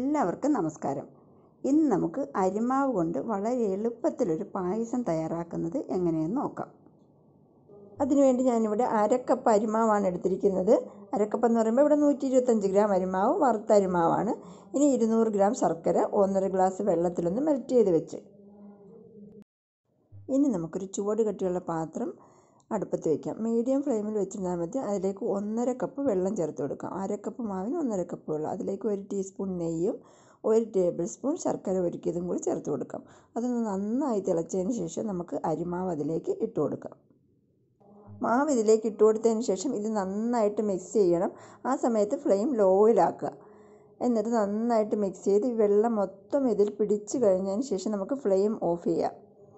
എല്ലാവർക്കും നമസ്കാരം ഇന്ന് നമുക്ക് അരിമാവ് കൊണ്ട് വളരെ എളുപ്പത്തിലൊരു പായസം തയ്യാറാക്കുന്നത് എങ്ങനെയെന്ന് നോക്കാം അതിനുവേണ്ടി ഞാനിവിടെ അരക്കപ്പ് അരിമാവാണ് എടുത്തിരിക്കുന്നത് അരക്കപ്പ് എന്ന് പറയുമ്പോൾ ഇവിടെ നൂറ്റി ഇരുപത്തഞ്ച് ഗ്രാം അരിമാവ് വറുത്ത അരിമാവാണ് ഇനി ഇരുന്നൂറ് ഗ്രാം ശർക്കര ഒന്നര ഗ്ലാസ് വെള്ളത്തിലൊന്ന് മെൽറ്റ് ചെയ്ത് വെച്ച് ഇനി നമുക്കൊരു ചുവട് കട്ടിയുള്ള പാത്രം അടുപ്പത്ത് വയ്ക്കാം മീഡിയം ഫ്ലെയിമിൽ വെച്ചിരുന്നാൽ മതി അതിലേക്ക് ഒന്നര കപ്പ് വെള്ളം ചേർത്ത് കൊടുക്കാം അര കപ്പ് മാവിന് ഒന്നര കപ്പ് വെള്ളം അതിലേക്ക് ഒരു ടീസ്പൂൺ നെയ്യും ഒരു ടേബിൾ സ്പൂൺ ശർക്കര ഒരുക്കിയതും കൂടി ചേർത്ത് കൊടുക്കാം അതൊന്ന് നന്നായി തിളച്ചതിന് ശേഷം നമുക്ക് അരിമാവ് അതിലേക്ക് ഇട്ട് കൊടുക്കാം മാവ് ഇതിലേക്ക് ഇട്ട് കൊടുത്തതിന് ശേഷം ഇത് നന്നായിട്ട് മിക്സ് ചെയ്യണം ആ സമയത്ത് ഫ്ലെയിം ലോയിലാക്കുക എന്നിട്ട് നന്നായിട്ട് മിക്സ് ചെയ്ത് ഈ വെള്ളം മൊത്തം ഇതിൽ പിടിച്ച് കഴിഞ്ഞതിന് ശേഷം നമുക്ക് ഫ്ലെയിം ഓഫ് ചെയ്യാം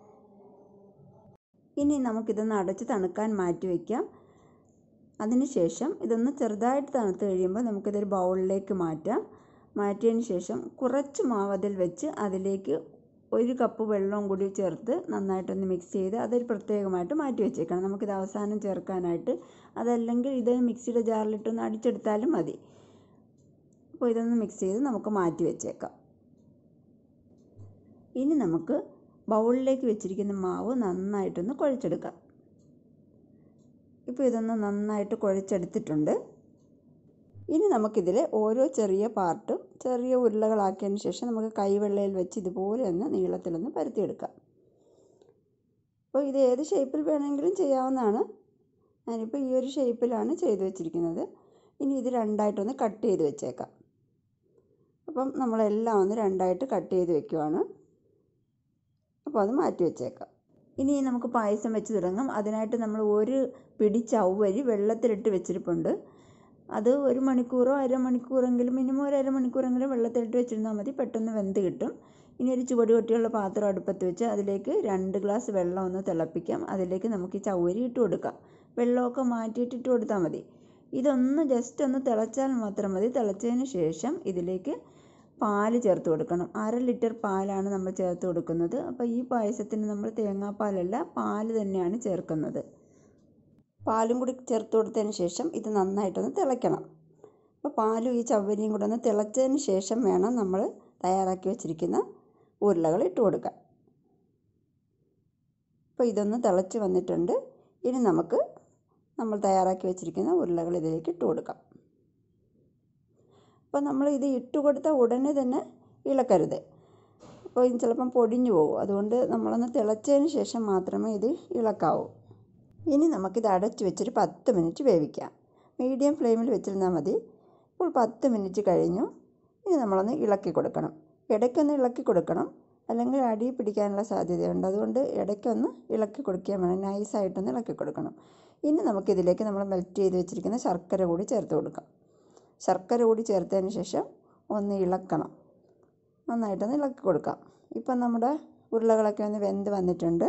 ഇനി നമുക്കിതൊന്ന് അടച്ച് തണുക്കാൻ മാറ്റി വയ്ക്കാം അതിനുശേഷം ഇതൊന്ന് ചെറുതായിട്ട് തണുത്ത് കഴിയുമ്പോൾ നമുക്കിതൊരു ബൗളിലേക്ക് മാറ്റാം മാറ്റിയതിന് ശേഷം കുറച്ച് മാവ് അതിൽ വെച്ച് അതിലേക്ക് ഒരു കപ്പ് വെള്ളവും കൂടി ചേർത്ത് നന്നായിട്ടൊന്ന് മിക്സ് ചെയ്ത് അതൊരു പ്രത്യേകമായിട്ട് മാറ്റി വെച്ചേക്കണം നമുക്കിത് അവസാനം ചേർക്കാനായിട്ട് അതല്ലെങ്കിൽ ഇത് മിക്സിയുടെ ജാറിലിട്ടൊന്ന് അടിച്ചെടുത്താലും മതി അപ്പോൾ ഇതൊന്ന് മിക്സ് ചെയ്ത് നമുക്ക് മാറ്റി വെച്ചേക്കാം ഇനി നമുക്ക് ബൗളിലേക്ക് വെച്ചിരിക്കുന്ന മാവ് നന്നായിട്ടൊന്ന് കുഴച്ചെടുക്കാം ഇപ്പോൾ ഇതൊന്ന് നന്നായിട്ട് കുഴച്ചെടുത്തിട്ടുണ്ട് ഇനി നമുക്കിതിൽ ഓരോ ചെറിയ പാർട്ടും ചെറിയ ഉരുളകളാക്കിയതിന് ശേഷം നമുക്ക് കൈവെള്ളയിൽ വെച്ച് ഇതുപോലെ ഒന്ന് നീളത്തിലൊന്ന് പരത്തിയെടുക്കാം അപ്പോൾ ഇത് ഏത് ഷേപ്പിൽ വേണമെങ്കിലും ചെയ്യാവുന്നതാണ് ഞാനിപ്പോൾ ഈ ഒരു ഷേപ്പിലാണ് ചെയ്ത് വെച്ചിരിക്കുന്നത് ഇനി ഇത് രണ്ടായിട്ടൊന്ന് കട്ട് ചെയ്ത് വെച്ചേക്കാം അപ്പം നമ്മളെല്ലാം ഒന്ന് രണ്ടായിട്ട് കട്ട് ചെയ്ത് വെക്കുവാണ് അപ്പോൾ അത് മാറ്റി വെച്ചേക്കാം ഇനി നമുക്ക് പായസം വെച്ച് തുടങ്ങാം അതിനായിട്ട് നമ്മൾ ഒരു പിടി ചവ്വരി വെള്ളത്തിലിട്ട് വെച്ചിരിപ്പുണ്ട് അത് ഒരു മണിക്കൂറോ അരമണിക്കൂറെങ്കിലും മിനിമം ഒരു അരമണിക്കൂറെങ്കിലും വെള്ളത്തിലിട്ട് വെച്ചിരുന്നാൽ മതി പെട്ടെന്ന് വെന്ത് കിട്ടും ഇനി ഒരു ചുവട് കെട്ടിയുള്ള പാത്രം അടുപ്പത്ത് വെച്ച് അതിലേക്ക് രണ്ട് ഗ്ലാസ് വെള്ളം ഒന്ന് തിളപ്പിക്കാം അതിലേക്ക് നമുക്ക് ഈ ചവ്വരി ഇട്ട് കൊടുക്കാം വെള്ളമൊക്കെ മാറ്റിയിട്ട് ഇട്ട് കൊടുത്താൽ മതി ഇതൊന്ന് ജസ്റ്റ് ഒന്ന് തിളച്ചാൽ മാത്രം മതി തിളച്ചതിന് ശേഷം ഇതിലേക്ക് പാല് ചേർത്ത് കൊടുക്കണം അര ലിറ്റർ പാലാണ് നമ്മൾ ചേർത്ത് കൊടുക്കുന്നത് അപ്പോൾ ഈ പായസത്തിന് നമ്മൾ തേങ്ങാപ്പാലല്ല പാല് തന്നെയാണ് ചേർക്കുന്നത് പാലും കൂടി ചേർത്ത് കൊടുത്തതിന് ശേഷം ഇത് നന്നായിട്ടൊന്ന് തിളയ്ക്കണം അപ്പോൾ പാലും ഈ ചവ്വരിയും കൂടെ ഒന്ന് തിളച്ചതിന് ശേഷം വേണം നമ്മൾ തയ്യാറാക്കി വെച്ചിരിക്കുന്ന ഉരുളകൾ ഇട്ട് കൊടുക്കാൻ അപ്പോൾ ഇതൊന്ന് തിളച്ച് വന്നിട്ടുണ്ട് ഇനി നമുക്ക് നമ്മൾ തയ്യാറാക്കി വെച്ചിരിക്കുന്ന ഉരുളകൾ ഇതിലേക്ക് ഇട്ട് കൊടുക്കാം അപ്പോൾ നമ്മൾ ഇത് ഇട്ട് കൊടുത്ത ഉടനെ തന്നെ ഇളക്കരുത് അപ്പോൾ ഇത് ചിലപ്പം പൊടിഞ്ഞു പോകും അതുകൊണ്ട് നമ്മളൊന്ന് തിളച്ചതിന് ശേഷം മാത്രമേ ഇത് ഇളക്കാവൂ ഇനി നമുക്കിത് അടച്ച് വെച്ചൊരു പത്ത് മിനിറ്റ് വേവിക്കാം മീഡിയം ഫ്ലെയിമിൽ വെച്ചിരുന്നാൽ മതി ഇപ്പോൾ പത്ത് മിനിറ്റ് കഴിഞ്ഞു ഇനി നമ്മളൊന്ന് ഇളക്കി കൊടുക്കണം ഇടയ്ക്കൊന്ന് ഇളക്കി കൊടുക്കണം അല്ലെങ്കിൽ അടി പിടിക്കാനുള്ള സാധ്യതയുണ്ട് അതുകൊണ്ട് ഇടയ്ക്കൊന്ന് ഇളക്കി കൊടുക്കുകയും വേണം നൈസായിട്ടൊന്ന് ഇളക്കി കൊടുക്കണം ഇനി നമുക്കിതിലേക്ക് നമ്മൾ മെൽറ്റ് ചെയ്ത് വെച്ചിരിക്കുന്ന ശർക്കര കൂടി ചേർത്ത് കൊടുക്കാം ശർക്കര കൂടി ചേർത്തതിന് ശേഷം ഒന്ന് ഇളക്കണം നന്നായിട്ടൊന്ന് ഇളക്കി കൊടുക്കാം ഇപ്പം നമ്മുടെ ഉരുളകളൊക്കെ ഒന്ന് വെന്ത് വന്നിട്ടുണ്ട്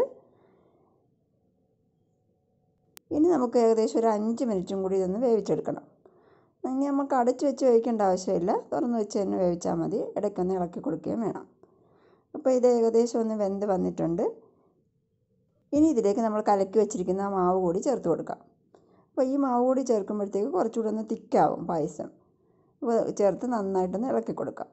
ഇനി നമുക്ക് ഏകദേശം ഒരു അഞ്ച് മിനിറ്റും കൂടി ഇതൊന്ന് വേവിച്ചെടുക്കണം ഇനി നമുക്ക് അടച്ച് വെച്ച് വേവിക്കേണ്ട ആവശ്യമില്ല തുറന്ന് വെച്ച് തന്നെ വേവിച്ചാൽ മതി ഇടയ്ക്കൊന്ന് ഇളക്കി കൊടുക്കുകയും വേണം അപ്പോൾ ഇത് ഏകദേശം ഒന്ന് വെന്ത് വന്നിട്ടുണ്ട് ഇനി ഇതിലേക്ക് നമ്മൾ കലക്കി വെച്ചിരിക്കുന്ന മാവ് കൂടി ചേർത്ത് കൊടുക്കാം അപ്പോൾ ഈ മാവ് കൂടി ചേർക്കുമ്പോഴത്തേക്ക് കുറച്ചുകൂടി ഒന്ന് തിക്കാവും പായസം അപ്പോൾ ചേർത്ത് നന്നായിട്ടൊന്ന് ഇളക്കി കൊടുക്കാം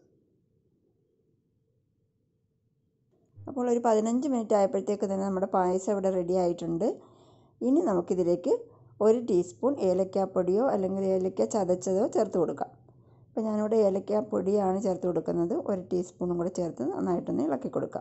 അപ്പോൾ ഒരു പതിനഞ്ച് മിനിറ്റ് ആയപ്പോഴത്തേക്ക് തന്നെ നമ്മുടെ പായസം ഇവിടെ റെഡി ആയിട്ടുണ്ട് ഇനി നമുക്കിതിലേക്ക് ഒരു ടീസ്പൂൺ ഏലക്കാപ്പൊടിയോ അല്ലെങ്കിൽ ഏലക്ക ചതച്ചതോ ചേർത്ത് കൊടുക്കാം അപ്പോൾ ഞാനിവിടെ ഏലക്കാപ്പൊടിയാണ് ചേർത്ത് കൊടുക്കുന്നത് ഒരു ടീസ്പൂണും കൂടെ ചേർത്ത് നന്നായിട്ടൊന്ന് ഇളക്കി കൊടുക്കാം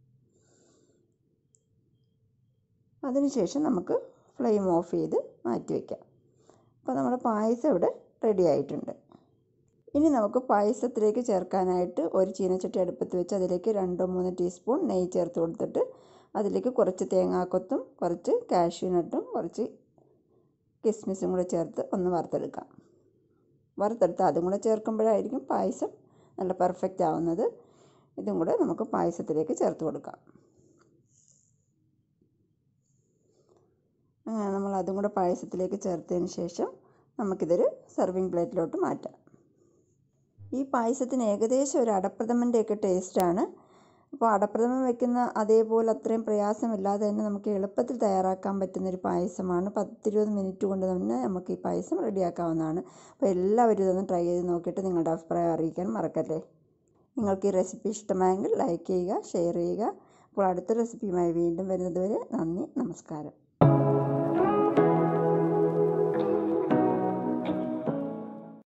അതിനുശേഷം നമുക്ക് ഫ്ലെയിം ഓഫ് ചെയ്ത് മാറ്റി വയ്ക്കാം അപ്പോൾ നമ്മുടെ പായസം ഇവിടെ റെഡി ആയിട്ടുണ്ട് ഇനി നമുക്ക് പായസത്തിലേക്ക് ചേർക്കാനായിട്ട് ഒരു ചീനച്ചട്ടി അടുപ്പത്ത് വെച്ച് അതിലേക്ക് രണ്ടോ മൂന്ന് ടീസ്പൂൺ നെയ്യ് ചേർത്ത് കൊടുത്തിട്ട് അതിലേക്ക് കുറച്ച് തേങ്ങാക്കൊത്തും കുറച്ച് കാഷ്യൂ നട്ടും കുറച്ച് കിസ്മിസും കൂടെ ചേർത്ത് ഒന്ന് വറുത്തെടുക്കാം വറുത്തെടുത്ത് അതും കൂടെ ചേർക്കുമ്പോഴായിരിക്കും പായസം നല്ല പെർഫെക്റ്റ് ആവുന്നത് ഇതും കൂടെ നമുക്ക് പായസത്തിലേക്ക് ചേർത്ത് കൊടുക്കാം അങ്ങനെ നമ്മൾ അതും കൂടെ പായസത്തിലേക്ക് ചേർത്തതിന് ശേഷം നമുക്കിതൊരു സെർവിങ് പ്ലേറ്റിലോട്ട് മാറ്റാം ഈ പായസത്തിന് ഏകദേശം ഒരു അടപ്രഥമൻ്റെയൊക്കെ ടേസ്റ്റാണ് അപ്പോൾ അടപ്രഥമൻ വെക്കുന്ന അതേപോലെ അത്രയും പ്രയാസമില്ലാതെ തന്നെ നമുക്ക് എളുപ്പത്തിൽ തയ്യാറാക്കാൻ പറ്റുന്ന ഒരു പായസമാണ് പത്തിരുപത് മിനിറ്റ് കൊണ്ട് തന്നെ നമുക്ക് ഈ പായസം റെഡിയാക്കാവുന്നതാണ് അപ്പോൾ എല്ലാവരും ഇതൊന്ന് ട്രൈ ചെയ്ത് നോക്കിയിട്ട് നിങ്ങളുടെ അഭിപ്രായം അറിയിക്കാൻ മറക്കല്ലേ നിങ്ങൾക്ക് ഈ റെസിപ്പി ഇഷ്ടമായെങ്കിൽ ലൈക്ക് ചെയ്യുക ഷെയർ ചെയ്യുക അപ്പോൾ അടുത്ത റെസിപ്പിയുമായി വീണ്ടും വരുന്നതുവരെ നന്ദി നമസ്കാരം